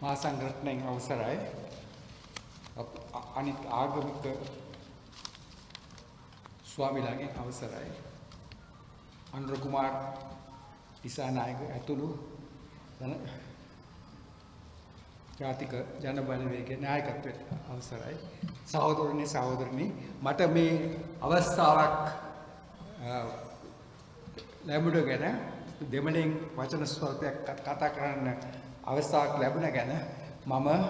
මා සංග්‍රහණයෙන් අවසරයි අප- අ- අනිත් ආගමික ස්වාමිලාගෙන් අවසරයි අනුර කුමාර් දිසානායක ඇතුළු ජන- ජාතික ජන බලවේගයේ නායකත්වයට අවසරයි සහෝදරනි සහෝදරනි මට මේ අවස්ථාවක් අ, ලැබුණ ගැන දෙමළෙන් වචන ස්වල්පයක් ක- කතා කරන්න අවස්ථාවක් ලැබුණ ගැන මම අ,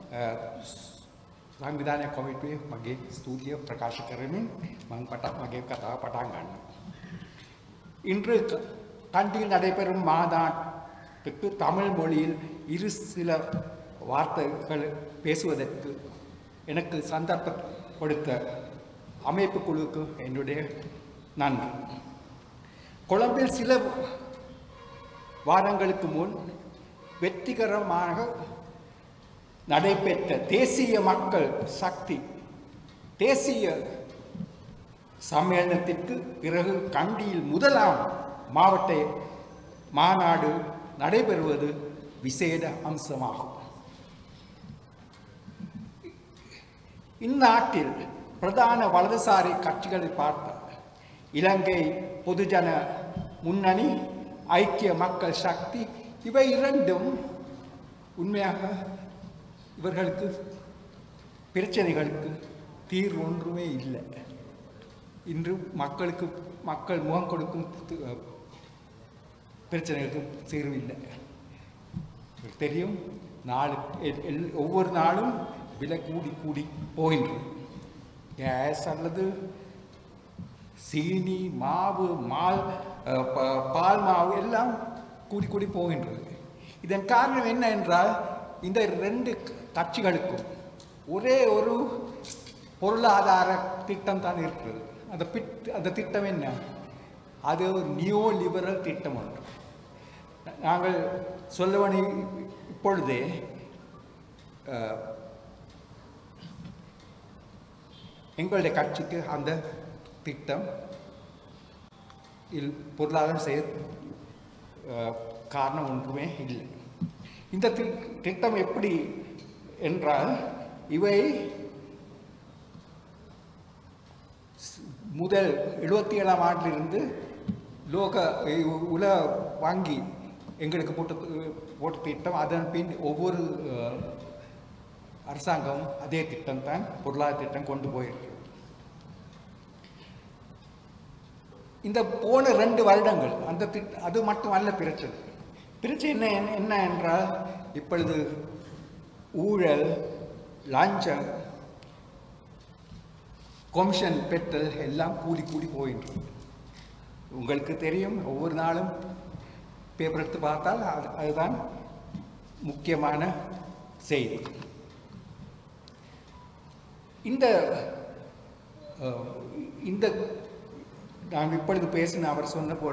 සංවිධානය කොමිටුවේ මගේ ස්තුතිය ප්‍රකාශ කරමින් මං පට මගේ කතාව පටන් ගන්න. இன்று க- கண்டியில் நடைபெறும் மாநாட்டுக்கு தமிழ் மொழியில் இரு சில வார்த்தைகள் பேசுவதற்கு எனக்கு சந்தர்ப்பம் கொடுத்த அமைப்பு குழுவுக்கு என்னுடைய நன்றி கொழும்பில் சில வாரங்களுக்கு முன் வெற்றிகரமாக நடைபெற்ற தேசிய மக்கள் சக்தி தேசிய சம்மேளனத்திற்கு பிறகு கண்டியில் முதலாம் மாவட்ட மாநாடு நடைபெறுவது விசேட அம்சமாகும் இந்நாட்டில் பிரதான வலதுசாரி கட்சிகளை பார்த்தால் இலங்கை பொதுஜன முன்னணி ஐக்கிய மக்கள் சக்தி இவை இரண்டும் உண்மையாக இவர்களுக்கு பிரச்சனைகளுக்கு தீர்வு ஒன்றுமே இல்லை இன்று மக்களுக்கு மக்கள் முகம் கொடுக்கும் து- பிரச்சனைகளுக்கு தீர்வு இல்லை உங்களுக்கு தெரியும் நாலு எல்- எல்- ஒவ்வொரு நாளும் விலை கூடி கூடி போகின்றது கேஸ் அல்லது சீனி மாவு மால் அஹ், ப- பால் மாவு எல்லாம் கூடி கூடி போகின்றது இதன் காரணம் என்ன என்றால் இந்த ரெண்டு கட்சிகளுக்கும் ஒரே ஒரு பொருளாதார திட்டம் தான் இருக்கிறது அந்த பிட் அந்த திட்டம் என்ன அது ஒரு நியோ லிபரல் திட்டம் ஒன்று நாங்கள் சொல்லவனி இப்பொழுதே அஹ், எங்களுடைய கட்சிக்கு அந்த திட்டம் இல் பொருளாதாரம் செய்ய அஹ், காரணம் ஒன்றுமே இல்லை இந்த தி- திட்டம் எப்படி என்றால் இவை ஸ்- முதல் எழுபத்தி ஏழாம் ஆண்டிலிருந்து லோக இ- உலக வங்கி எங்களுக்கு போட்ட போட்ட திட்டம் அதன் பின் ஒவ்வொரு அஹ், அரசாங்கம் அதே திட்டம் தான் பொருளாதார திட்டம் கொண்டு போயிருக்கு இந்த போன ரெண்டு வருடங்கள் அந்த திட் அது மட்டும் அல்ல பிரச்சனை பிரச்சனை என்ன என்ன- என்ன என்றால் இப்பொழுது ஊழல் லஞ்சம் கொமிஷன் பெற்றல் எல்லாம் கூடி கூடி போகின்றது உங்களுக்கு தெரியும் ஒவ்வொரு நாளும் பேப்பர் எடுத்து பார்த்தால் அது அதுதான் முக்கியமான செய்தி இந்த அஹ், இந்த நான் இப்பொழுது பேசின அவர் சொன்ன போல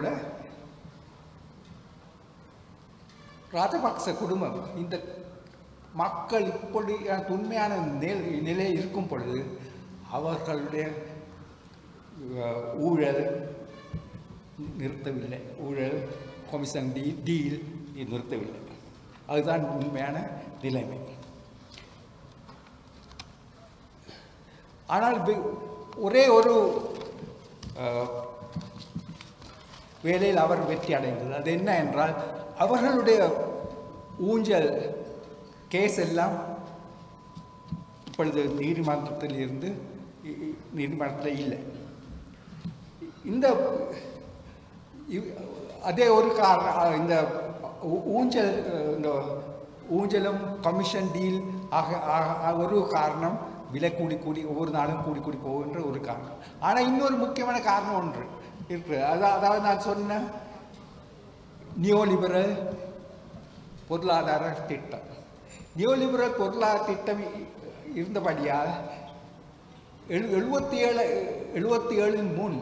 ராஜபக்ச குடும்பம் இந்த மக்கள் இப்படி உண்மையான நிலை நிலை இருக்கும் பொழுது அவர்களுடைய அஹ், ஊழல் நிறுத்தவில்லை ஊழல் கமிஷன் டீ டீல் இது நிறுத்தவில்லை அதுதான் உண்மையான நிலைமை ஆனால் வி- ஒரே ஒரு அஹ், வேலையில் அவர் வெற்றி அடைந்தது அது என்ன என்றால் அவர்களுடைய ஊஞ்சல் கேஸ் எல்லாம் இப்பொழுது நீதிமன்றத்தில் இருந்து இ- இ- நீதிமன்றத்தில் இல்லை இந்த இவ்- அதே ஒரு காரணம் இந்த ஊ- ஊஞ்சல் அஹ், இந்த ஊஞ்சலும் கமிஷன் டீல் ஆக ஆக- ஆக ஒரு காரணம் விலை கூடி கூடி ஒவ்வொரு நாளும் கூடி கூடி போகின்ற ஒரு காரணம் ஆனால் இன்னொரு முக்கியமான காரணம் ஒன்று இருக்கு அதா அதாவது நான் சொன்ன நியோலிபரல் பொருளாதார திட்டம் நியோலிபரல் பொருளாதார திட்டம் இ- இருந்தபடியால் எழு எழுபத்தி ஏழு எழுபத்தி ஏழின் முன்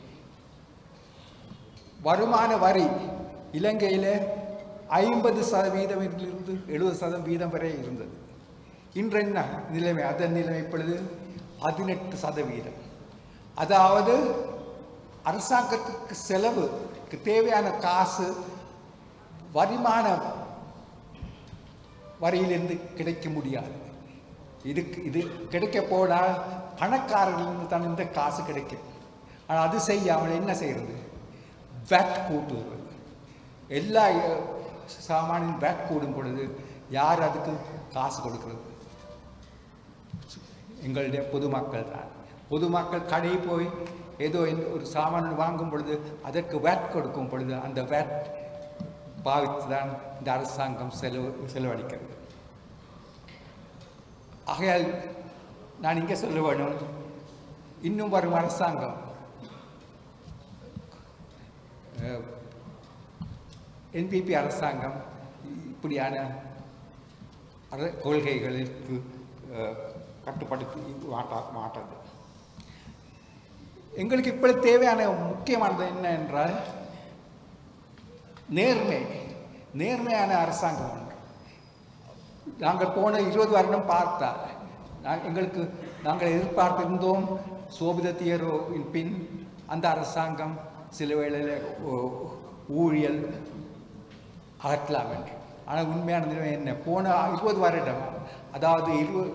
வருமான வரி இலங்கையில் ஐம்பது சதவீதமிலிருந்து எழுபது சதவீதம் வரை இருந்தது இன்று என்ன நிலைமை அதன் நிலைமை இப்பொழுது பதினெட்டு சதவீதம் அதாவது அரசாங்கத்துக்கு செலவுக்கு தேவையான காசு வருமான வரியிலிருந்து கிடைக்க முடியாது இதுக்கு இது கிடைக்க போனால் பணக்காரர்களிருந்து தான் இந்த காசு கிடைக்கும் ஆனால் அது செய்யாமல் என்ன செய்கிறது வேட் கூட்டுவது எல்லா அஹ், சாமானின் வேட் கூடும் பொழுது யார் அதுக்கு காசு கொடுக்கிறது எங்களுடைய பொதுமக்கள் தான் பொதுமக்கள் கடை போய் ஏதோ இந்த ஒரு சாமான் வாங்கும் பொழுது அதற்கு வேட் கொடுக்கும் பொழுது அந்த வேட் பாவித்து தான் இந்த அரசாங்கம் செலவு செலவழிக்கிறது ஆகையால் நான் இங்கே சொல்ல வேணும் இன்னும் வரும் அரசாங்கம் என்பிபி அரசாங்கம் இப்படியான அர- கொள்கைகளுக்கு அஹ், கட்டுப்படுத்தி மாட்டா மாட்டாது எங்களுக்கு இப்பொழுது தேவையான முக்கியமானது என்ன என்றால் நேர்மை நேர்மையான அரசாங்கம் ஒன்று நாங்கள் போன இருபது வருடம் பார்த்தால் நான் எங்களுக்கு நாங்கள் எதிர்பார்த்திருந்தோம் சோபித தியரோவின் பின் அந்த அரசாங்கம் சில வேளையில் ஊ- ஊழியல் அகற்றலாம் என்று ஆனால் உண்மையான நிலைமை என்ன போன இருபது வருடம் அதாவது இருபது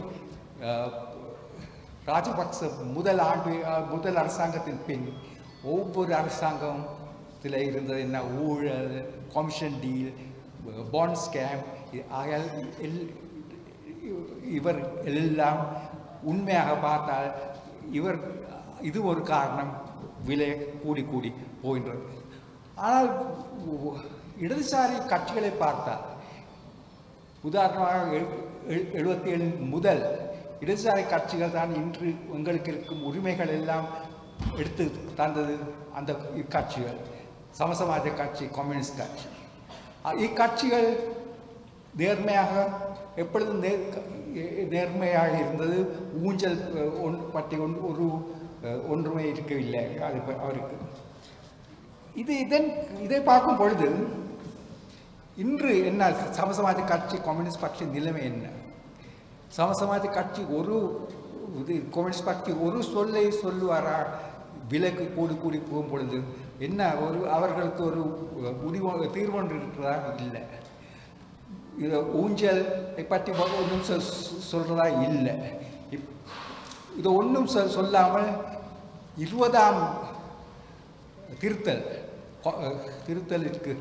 ராஜபக்ச முதல் ஆண்டு அஹ், முதல் அரசாங்கத்தின் பின் ஒவ்வொரு அரசாங்கத்தில் இருந்தது என்ன ஊழல் கமிஷன் டீல் பாண்ட் ஸ்கேம் ஆகையால் எல் இவர் எல்லாம் உண்மையாக பார்த்தால் இவர் இது ஒரு காரணம் விலை கூடி கூடி போகின்றது ஆனால் உ- இடதுசாரி கட்சிகளை பார்த்தால் உதாரணமாக எழுபத்தி ஏழு முதல் இடதுசாரி கட்சிகள் தான் இன்று எங்களுக்கு இருக்கும் உரிமைகள் எல்லாம் எடுத்து தந்தது அந்த இக்கட்சிகள் சமசமாஜ கட்சி கம்யூனிஸ்ட் கட்சி அ- இக்கட்சிகள் நேர்மையாக எப்பொழுதும் நேர் எ- நேர்மையாக இருந்தது ஊஞ்சல் அஹ், ஒன் பற்றி ஒன் ஒரு அஹ், ஒன்றுமே இருக்கவில்லை அது ப- அவருக்கு இது இதன் இதை பார்க்கும் பொழுது இன்று என்ன சமசமாஜ கட்சி கம்யூனிஸ்ட் கட்சி நிலைமை என்ன சமசமாஜ கட்சி ஒரு இது கம்யூனிஸ்ட் கட்சி ஒரு சொல்லை சொல்லுவாரா விலைக்கு கூடி கூடி போகும் பொழுது என்ன ஒரு அவர்களுக்கு ஒரு முடிவு தீர்வு ஒன்று இருக்கிறதா இல்லை இது ஊஞ்சலை பற்றி ஒன்றும் சொல் சொல்கிறதா இல்லை இப் இது ஒன்றும் சொல் சொல்லாமல் இருபதாம் திருத்தல் கொ- திருத்தலுக்கு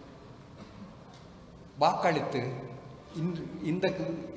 வாக்களித்து இன்று இந்த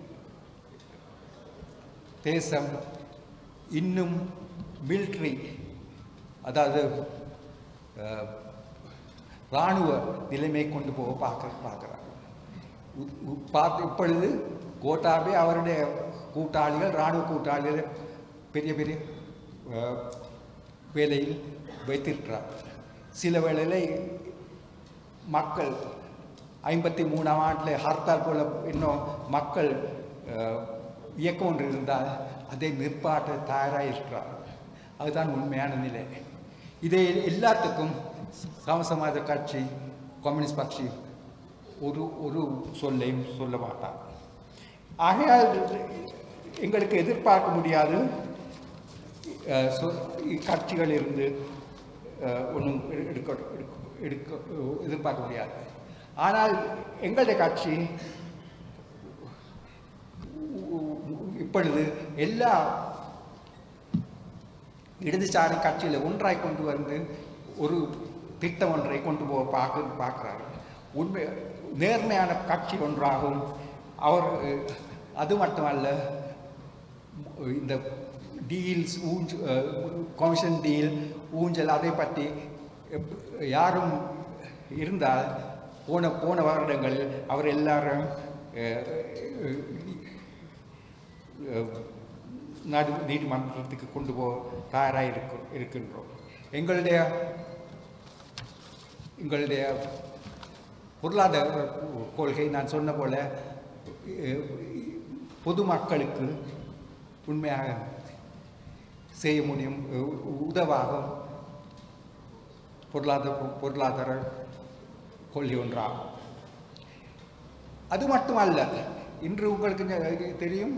தேசம் இன்னும் மிலிட்ரி அதாவது அஹ், இராணுவ நிலைமை கொண்டு போக பார்க்க பார்க்குறாங்க உ- உ- பார்த்து இப்பொழுது கோட்டாபே அவருடைய கூட்டாளிகள் இராணுவ கூட்டாளிகள் பெரிய பெரிய அஹ், வேலையில் வைத்திருக்கிறார் சில வேளையில் மக்கள் ஐம்பத்தி மூணாம் ஆண்டில் ஹர்த்தால் போல இன்னும் மக்கள் அஹ், இயக்கம் ஒன்று இருந்தால் அதை நிற்பாட்ட தயாராக இருக்கிறார் அதுதான் உண்மையான நிலை இதை எல்லாத்துக்கும் சமசமாஜ கட்சி கம்யூனிஸ்ட் கட்சி ஒரு ஒரு சொல்லையும் சொல்ல மாட்டார் ஆகையால் எங்களுக்கு எதிர்பார்க்க முடியாது அஹ், சொ- கட்சிகள் இருந்து ஒன்றும் எடுக்க எடுக்க- எடுக்க எதிர்பார்க்க முடியாது ஆனால் எங்களுடைய கட்சி இப்பொழுது எல்லா இடதுசாரி கட்சியில் ஒன்றாய் கொண்டு வந்து ஒரு திட்டம் ஒன்றை கொண்டு போக பார்க்க பார்க்குறாரு உண்மை நேர்மையான கட்சி ஒன்றாகும் அவர் அஹ், அது மட்டுமல்ல இந்த டீல்ஸ் ஊஞ்ச கமிஷன் டீல் ஊஞ்சல் அதை பற்றி எப்- யாரும் இருந்தால் போன போன வருடங்கள் அவர் எல்லாரும் அஹ், அஹ், நடு நீதிமன்றத்துக்கு கொண்டு போக தயாராக இருக்கு இருக்கின்றோம் எங்களுடைய எங்களுடைய பொருளாதார கொள்கை நான் சொன்ன போல அஹ், பொதுமக்களுக்கு உண்மையாக செய்ய முடியும் உ- உதவாகும் பொருளாதார பொருளாதார கொள்கை ஒன்றாகும் அது மட்டுமல்ல இன்று உங்களுக்கு நெ- தெரியும்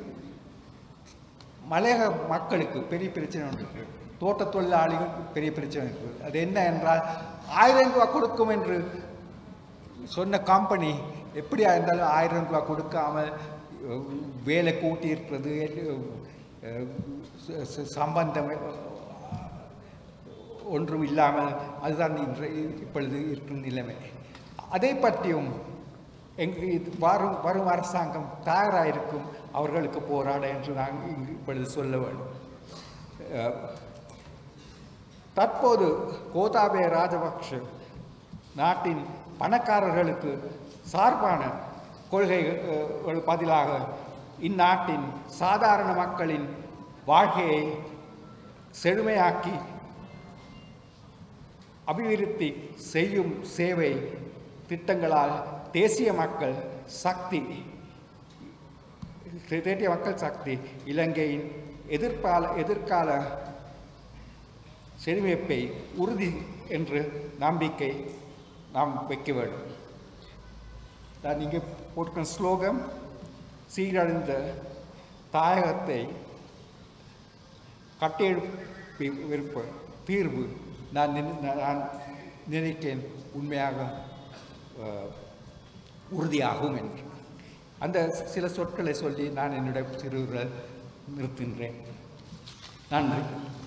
மலையக மக்களுக்கு பெரிய பிரச்சனை ஒன்று இருக்கு தோட்ட தொழிலாளிகளுக்கு பெரிய பிரச்சனை இருக்குது அது என்ன என்றால் ஆயிரம் ரூபாய் கொடுக்கும் என்று சொன்ன கம்பெனி எப்படியா இருந்தாலும் ஆயிரம் ரூபாய் கொடுக்காமல் அஹ், வேலை கூட்டி இருக்கிறது அஹ், ச- ச- சம்பந்தம் அஹ், ஒன்றும் இல்லாமல் அதுதான் இன்று இப்பொழுது இருக்கும் நிலைமை அதை பற்றியும் எங் இது வரும் வரும் அரசாங்கம் தயாராக இருக்கும் அவர்களுக்கு போராட என்று நான் இங்கு இப்பொழுது சொல்ல வேண்டும் அஹ், தற்போது கோதாபய ராஜபக்ஷ நாட்டின் பணக்காரர்களுக்கு சார்பான கொள்கைகள் பதிலாக இந்நாட்டின் சாதாரண மக்களின் வாழ்க்கையை செழுமையாக்கி அபிவிருத்தி செய்யும் சேவை திட்டங்களால் தேசிய மக்கள் சக்தி தேசிய மக்கள் சக்தி இலங்கையின் எதிர்கால எதிர்கால செழுமைப்பை உறுதி என்று நம்பிக்கை நாம் வைக்க வேண்டும் நான் இங்கே போட்டிருக்கிற ஸ்லோகம் சீரழிந்த தாயகத்தை கட்டியெழுப்பி விருப்ப தீர்வு நான் நினை- நான் நினைக்கிறேன் உண்மையாக அஹ், உறுதியாகும் என்று அந்த சில சொற்களை சொல்லி நான் என்னுடைய சிறுவர்கள் நிறுத்துகின்றேன் நன்றி